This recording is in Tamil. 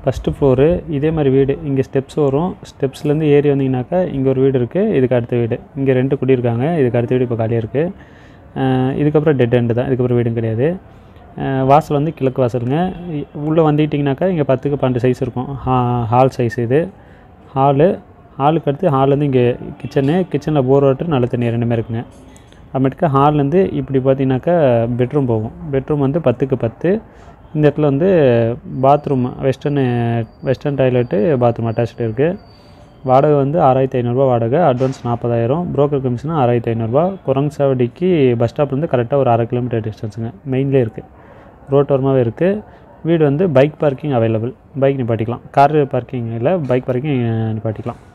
ஃபஸ்ட்டு ஃப்ளோரு இதே மாதிரி வீடு இங்கே ஸ்டெப்ஸ் வரும் ஸ்டெப்ஸ்லேருந்து ஏறி வந்தீங்கன்னாக்கா இங்கே ஒரு வீடு இருக்குது இதுக்கு அடுத்த வீடு இங்கே ரெண்டு குடியிருக்காங்க இதுக்கு அடுத்த வீடு இப்போ காலியாக இருக்குது இதுக்கப்புறம் டெட் எண்டு தான் இதுக்கப்புறம் வீடும் கிடையாது அஹ் வாசல் வந்து கிழக்கு வாசலுங்க இ- உள்ளே வந்துக்கிட்டிங்கனாக்கா இங்கே பத்துக்கு பன்னெண்டு சைஸ் இருக்கும் ஹா ஹால் சைஸ் இது ஹாலு ஹாலுக்கு அடுத்து ஹால்லேருந்து இங்கே கிச்சனு கிச்சனில் போர் வாட்டர் நல்ல தண்ணி ரெண்டுமே இருக்குங்க அப்புறமேட்டுக்கு ஹால்லேருந்து இப்படி பார்த்தீங்கன்னாக்கா பெட்ரூம் போகும் பெட்ரூம் வந்து பத்துக்கு பத்து இந்த இடத்துல வந்து bathroom western western toilet bathroom attach இருக்குது வாடகை வந்து ஆறாயிரத்தி ஐநூறுரூவா வாடகை அட்வான்ஸ் நாற்பதாயிரம் broker கமிஷன் ஆறாயிரத்தி ஐநூறுரூவா குரங்சாவடிக்கு பஸ் ஸ்டாப்லேருந்து கரெக்டாக ஒரு அரை கிலோமீட்டர் டிஸ்டன்ஸுங்க மெயின்லேயே இருக்குது ரோட்டோரமாகவே இருக்குது வீடு வந்து பைக் பார்க்கிங் அவைலபிள் பைக் நிப்பாட்டிக்கலாம் கார் பார்க்கிங் இல்லை பைக் பார்க்கிங் நிப்பாட்டிக்கலாம்